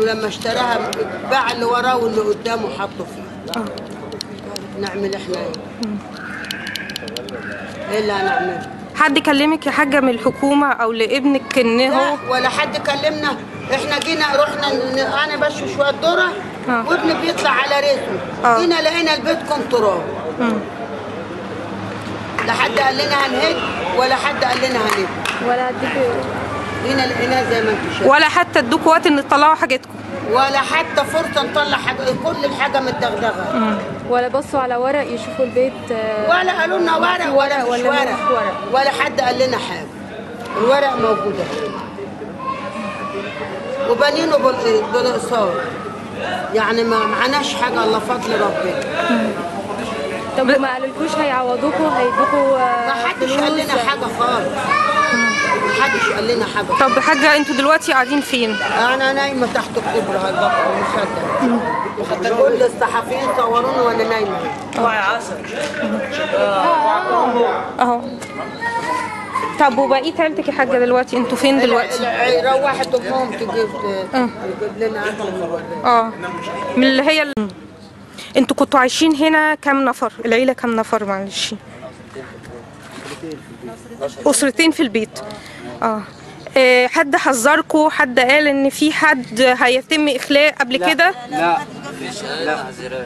ولما اشتراها باع اللي وراه واللي قدامه حطه فيه نعمل احنا ايه؟ ايه اللي هنعمله؟ حد كلمك يا حاجه من الحكومه او لابنك ان هو لا ولا حد كلمنا احنا جينا رحنا ن- انا بشوي شويه ذره آه. وابني بيطلع على رزقه آه. جينا لقينا البيتكم تراب لا حد قال لنا هنهد ولا حد قال لنا هنهد ولا اديك جينا لقيناه زي ما انتم شايفين ولا حتى ادوكوا وقت ان تطلعوا حاجتكم ولا حتى فرصه نطلع حاجه كل الحاجه متدغدغه ولا بصوا على ورق يشوفوا البيت آه، ولا قالوا لنا ورق في ولا ورق مش ولا ورق. مش ورق. ولا حد قال لنا حاجه الورق موجوده وبنينه بال- بالاقساط يعني ما معناش حاجه الا فضل ربنا طب ما قالولكوش هيعوضوكوا هيدوكوا آه، ما حدش قال فلوس؟ لنا حاجه خالص ما حدش قال لنا حاجه طب يا حاجه انتوا دلوقتي قاعدين فين انا نايمه تحت الكبر هالبقر مصدق كل الصحفيين صوروني وانا نايمه اهو طب وبقيه عيلتك يا حاجه دلوقتي انتوا فين دلوقتي الع- روحت امهم تجيب تجيب لنا اكل اه من اللي هي ال... انتوا كنتوا عايشين هنا كام نفر العيله كام نفر معلش اسرتين في البيت اه آه، حد حذركوا حد قال ان في حد هيتم اخلاء قبل كده لا لا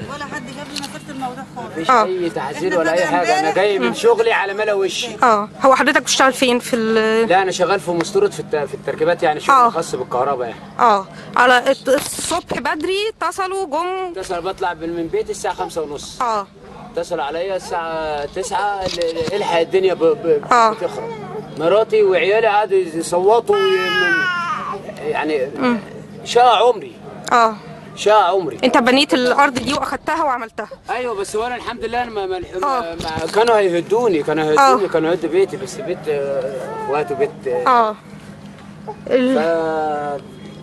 مفيش آه. اي تحذير ولا اي حاجه انا جاي من شغلي على ملا وشي اه هو حضرتك بتشتغل فين في ال لا انا شغال في مستورد في الت- في التركيبات يعني آه. شغل خاص بالكهرباء يعني اه على الت- الصبح بدري اتصلوا جم اتصل بطلع بال- من بيتي الساعه خمسة ونص اه اتصل عليا الساعه 9 ال- ال- الحق الدنيا ب- ب- آه. بتخرب مراتي وعيالي قعدوا يصوتوا وي- يعني شاع عمري اه شاع عمري انت بنيت الارض دي واخدتها وعملتها ايوه بس وانا الحمد لله انا ما ما آه. ما ما- كانوا هيهدوني كانوا هيهدوني كانوا هيهدوا بيتي بس بيت آه، اخواتي وبيت آه، اه ال- ف-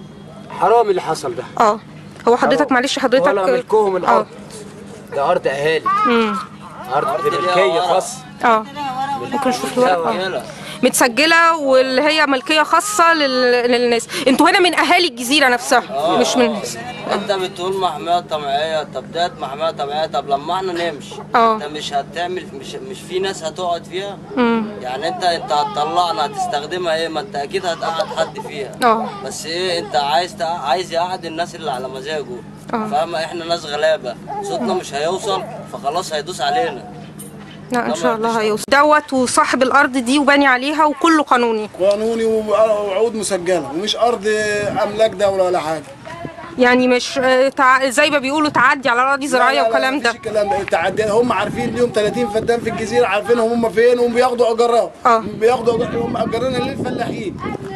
حرام اللي حصل ده اه هو حضرتك معلش حضرتك ولا ملكهم الارض اه ده ارض اهالي امم ارض ملكيه خاصه اه ممكن نشوف الورق اه متسجله واللي هي ملكيه خاصه لل... للناس انتوا هنا من اهالي الجزيره نفسها مش من الناس انت بتقول محميه طبيعيه طب ده محميه طبيعيه طب لما احنا نمشي اه. انت مش هتعمل مش مش في ناس هتقعد فيها امم يعني انت انت هتطلعنا هتستخدمها ايه ما انت اكيد هتقعد حد فيها اه بس ايه انت عايز تق- عايز يقعد الناس اللي على مزاجه اه. فاهمه احنا ناس غلابه صوتنا مش هيوصل فخلاص هيدوس علينا لا ان شاء الله هيوصل دوت وصاحب الارض دي وباني عليها وكله قانوني قانوني وعقود مسجله ومش ارض املاك دوله ولا حاجه يعني مش آه، تع... زي ما بيقولوا تعدي على اراضي زراعيه لا، لا، لا، والكلام مفيش ده الكلام ده تعدي هم عارفين ليهم 30 فدان في الجزيره عارفينهم هم فين وبياخدوا اجارات اه. بياخدوا أجار- هم اجارنا للفلاحين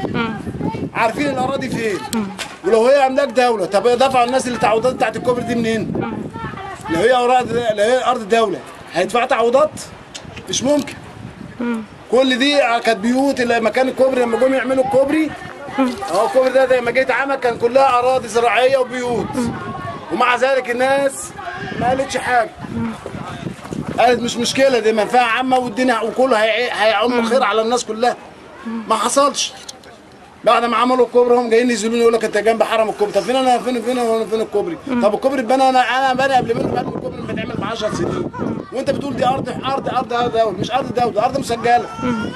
عارفين الاراضي فين ولو هي املاك دوله طب دفعوا الناس اللي تعويضات بتاعت الكوبري دي منين؟ لو هي ارض لو هي ارض دوله هيدفعوا تعويضات؟ مش ممكن كل دي كانت بيوت اللي مكان الكوبري لما جم يعملوا الكوبري اهو الكوبري ده زي ما جيت عمل كان كلها اراضي زراعيه وبيوت ومع ذلك الناس ما قالتش حاجه قالت مش مشكله دي منفعه عامه والدنيا وكله هي- هيعم خير على الناس كلها ما حصلش بعد ما عملوا الكوبري هم جايين ينزلوني يقول لك انت جنب حرم الكوبري طب فين انا فين فين فين, فين الكوبري طب الكوبري اتبنى انا انا بني قبل منه قبل الكوبري بيتعمل ب 10 سنين وانت بتقول دي ارض ارض ارض ارض دوله مش ارض دوله ده ارض مسجله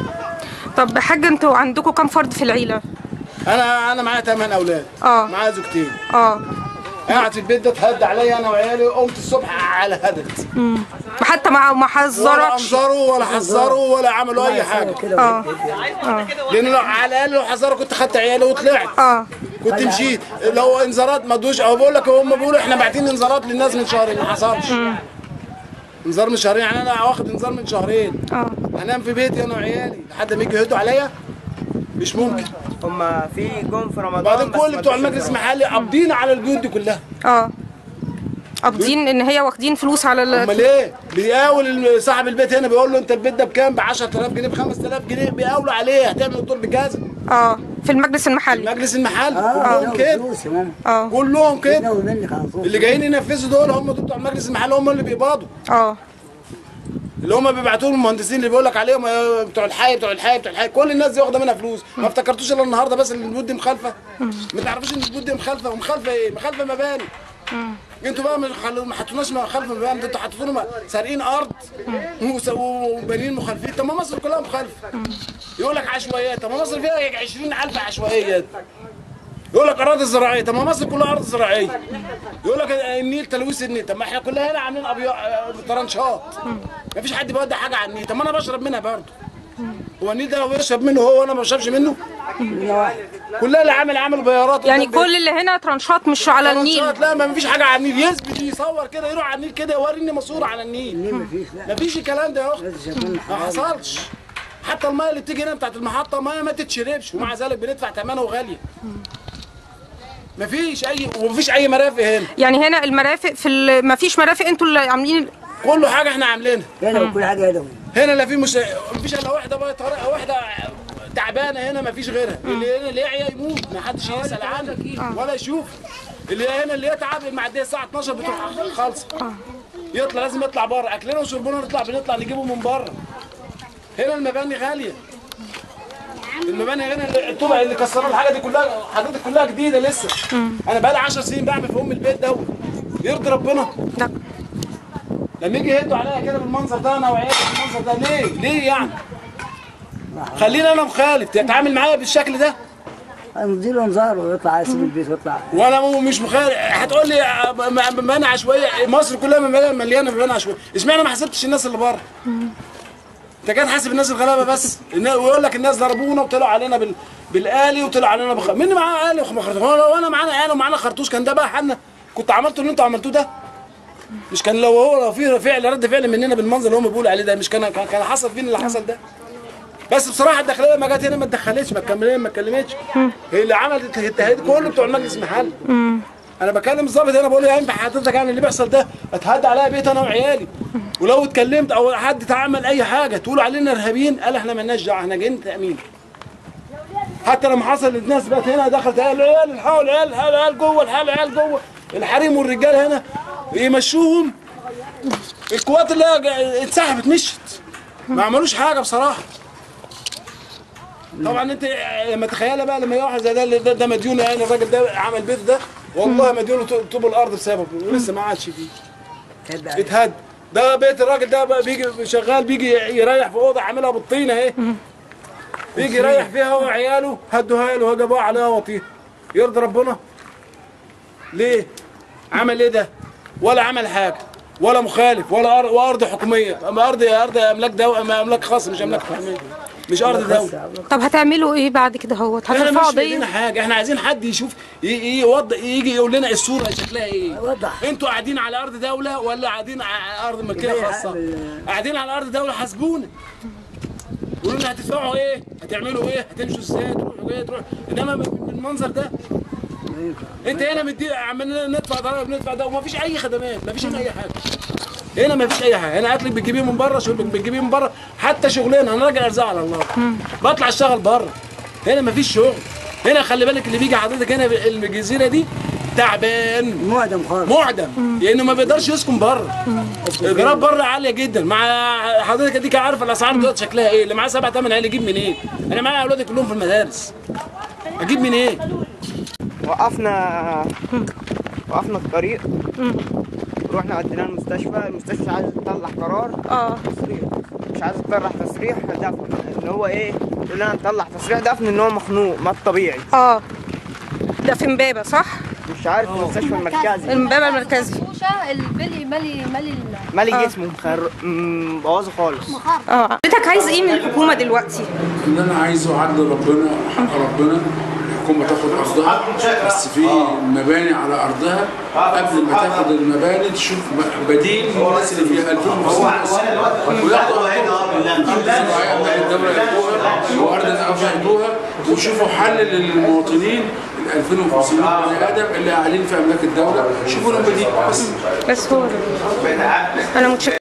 طب حاجه انتوا عندكم كام فرد في العيله انا انا معايا ثمان اولاد اه. معايا زوجتين اه قاعد في البيت ده اتهد عليا انا وعيالي قمت الصبح على هدت حتى ما ما ولا حذركش انظروا ولا حذروا ولا عملوا اي حاجه اه لان لو على الاقل لو حذروا كنت خدت عيالي وطلعت اه كنت مشيت لو انذارات ما ادوش او بقول لك هم بيقولوا احنا باعتين انذارات للناس من شهرين ما حصلش انذار من شهرين يعني انا واخد انذار من شهرين اه هنام في بيتي انا وعيالي لحد ما يجي يهدوا عليا مش ممكن هما في جم في رمضان وبعدين بس كل ما بتوع ادوش المجلس الجواب. المحلي قابضين على البيوت دي كلها اه قابضين ان هي واخدين فلوس على امال ال... ايه؟ بيقاول صاحب البيت هنا بيقول له انت البيت ده بكام؟ ب 10000 جنيه ب 5000 جنيه بيقاولوا عليه هتعمل الدور بكذا اه في المجلس المحلي مجلس المحل كلهم كده اه كلهم كده اللي جايين ينفذوا دول هم دول بتوع مجلس المحل هم اللي بيقبضوا اه اللي هم بيبعتوا لهم المهندسين اللي بيقول لك عليهم آه، بتوع الحي بتوع الحي بتوع الحي كل الناس دي واخده منها فلوس ما افتكرتوش الا النهارده بس ان البيوت دي مخالفه ما تعرفوش ان البيوت دي مخالفه ومخالفه ايه مخالفه مباني انتوا بقى ما خلو- ما حطوناش مخالفه مباني انتوا حطيتوا لنا سارقين ارض وس- وبنين مخالفين طب ما مصر كلها مخالفه يقول لك عشوائيات طب ما مصر فيها 20000 عشوائيات يقول لك اراضي زراعيه طب ما مصر كلها ارض زراعيه يقول لك النيل تلويث النيل طب ما احنا كلنا هنا عاملين ابيض طرنشات ما فيش حد بيودي حاجه على النيل طب ما انا بشرب منها برضه هو النيل ده لو بيشرب منه هو وانا ما بشربش منه كلها اللي عامل عامل بيارات يعني قدام كل اللي هنا ترانشات مش على النيل طرنشات لا ما فيش حاجه على النيل يثبت يصور كده يروح على النيل كده يوريني ماسوره على النيل مفيش لا مفيش الكلام ده يا اخت ما حصلش حتى الميه اللي بتيجي هنا بتاعت المحطه ميه ما تتشربش ومع ذلك بندفع ثمنها وغاليه مفيش اي ومفيش اي مرافق هنا يعني هنا المرافق في ال... ما فيش مرافق انتوا اللي عاملين كله حاجه احنا عاملينها هنا وكل حاجه يدوي هنا لا في مش مفيش الا واحده بقى طريقه واحده تعبانه هنا مفيش غيرها اللي هنا اللي يعيا يموت ما حدش يسال عنه ولا يشوف اللي هنا اللي يتعب المعديه الساعه 12 بتروح خالصه يطلع لازم يطلع بره اكلنا وشربنا نطلع بنطلع نجيبه من بره هنا المباني غاليه المباني هنا اللي- الطوبه اللي كسروا الحاجه دي كلها حضرتك كلها جديده لسه انا بقالي 10 سنين بعمل في ام البيت ده يرضي ربنا لا. لما يجي يهدوا عليا كده بالمنظر ده انا وعيالي بالمنظر ده ليه؟ ليه يعني؟ خليني انا مخالف تتعامل معايا بالشكل ده نديله انذار ويطلع يسيب البيت ويطلع وانا مو- مش مخالف هتقول لي آه، م- م- مباني عشوائيه مصر كلها مباني- مليانه مباني عشوائيه اشمعنى ما حسبتش الناس اللي بره؟ انت كان حاسب الناس الغلابه بس النا- ويقول لك الناس ضربونا وطلعوا علينا بال... بالآلي وطلعوا علينا بخ... مين معاه آلي وخرطوش وانا معانا آلي ومعانا خرطوش كان ده بقى حالنا كنت عملته اللي انتوا عملتوه ده مش كان لو هو لو في فعل رد فعل مننا بالمنظر اللي هم بيقولوا عليه ده مش كان كان كان حصل فينا اللي حصل ده بس بصراحه الداخليه لما جت هنا ما اتدخلتش ما اتكلمتش ما اتكلمتش هي اللي عملت التهديد كله بتوع المجلس المحلي انا بكلم الظابط هنا بقول له ينفع حضرتك يعني اللي بيحصل ده اتهدى عليا بيت انا وعيالي ولو اتكلمت او حد تعمل اي حاجه تقولوا علينا ارهابيين قال احنا مالناش دعوه احنا جايين تامين حتى لما حصل الناس بقت هنا دخلت قال العيال الحقوا العيال الحقوا العيال جوه الحقوا العيال جوه الحريم والرجال هنا يمشوهم القوات اللي هي انسحبت مشت ما عملوش حاجه بصراحه طبعا انت لما تخيلها بقى لما واحد زي ده اللي ده, ده مديون يعني الراجل ده عمل بيت ده والله مديون له طوب الارض بسببه ولسه ما عادش فيه اتهد ده بيت الراجل ده بقى بيجي شغال بيجي يريح في اوضه عاملها بالطينه اهي بيجي يريح فيها هو وعياله هدوها له جابوها عليها وطيها يرضي ربنا ليه عمل ايه ده ولا عمل حاجه ولا مخالف ولا أرض وارض حكوميه اما ارض ارض املاك دولة املاك خاصه مش املاك حكوميه مش ارض دوله طب هتعملوا ايه بعد كده هو احنا هترفعوا مش في ايدينا قضيه حاجه احنا عايزين حد يشوف ي- ي- يوضح يجي يقول لنا الصوره شكلها ايه يوضح. انتوا قاعدين على ارض دوله ولا قاعدين على ارض ملكيه زي خاصه ال- قاعدين على ارض دوله حاسبونا قولوا لنا هتدفعوا ايه هتعملوا ايه هتمشوا ازاي تروحوا ايه تروحوا انما بالمنظر ده انت هنا مدي عمالين ندفع ضرائب ندفع ده ومفيش اي خدمات مفيش هنا اي حاجه هنا مفيش اي حاجه هنا اكلك بتجيبيه من بره شربك بتجيبيه من بره حتى شغلنا هنراجع ارزاق على الله بطلع اشتغل بره هنا مفيش شغل هنا خلي بالك اللي بيجي حضرتك هنا الجزيره دي تعبان معدم خالص معدم لانه ما بيقدرش يسكن بره الايجارات بره عاليه جدا مع حضرتك اديك عارف الاسعار دلوقتي شكلها ايه اللي معاه سبع ثمان عيال يجيب منين انا معايا اولادي كلهم في المدارس اجيب منين وقفنا وقفنا الطريق رحنا وديناه المستشفى المستشفى مش عايزه تطلع قرار اه تصريح مش عايزه تطلع تصريح دفن ان هو ايه يقول لنا نطلع تصريح دفن ان هو مخنوق ما الطبيعي اه ده في امبابه صح مش عارف المستشفى المركزي امبابه المركزي موشة البلي مالي مالي ال- مالي جسمه مخر... مبوظه خالص اه حضرتك عايز ايه من الحكومه دلوقتي اللي انا عايزه عدل ربنا حق ربنا الحكومه تاخد ارضها بس في مباني على ارضها قبل ما تاخد المباني تشوف بديل للناس اللي فيها 2050 وياخدوا ارضها الدوله ياخدوها وارض الارض ياخدوها ويشوفوا حل للمواطنين ال 2500 بني ادم اللي قاعدين في املاك الدوله شوفوا لهم بديل بس بس هو ده. انا متشكره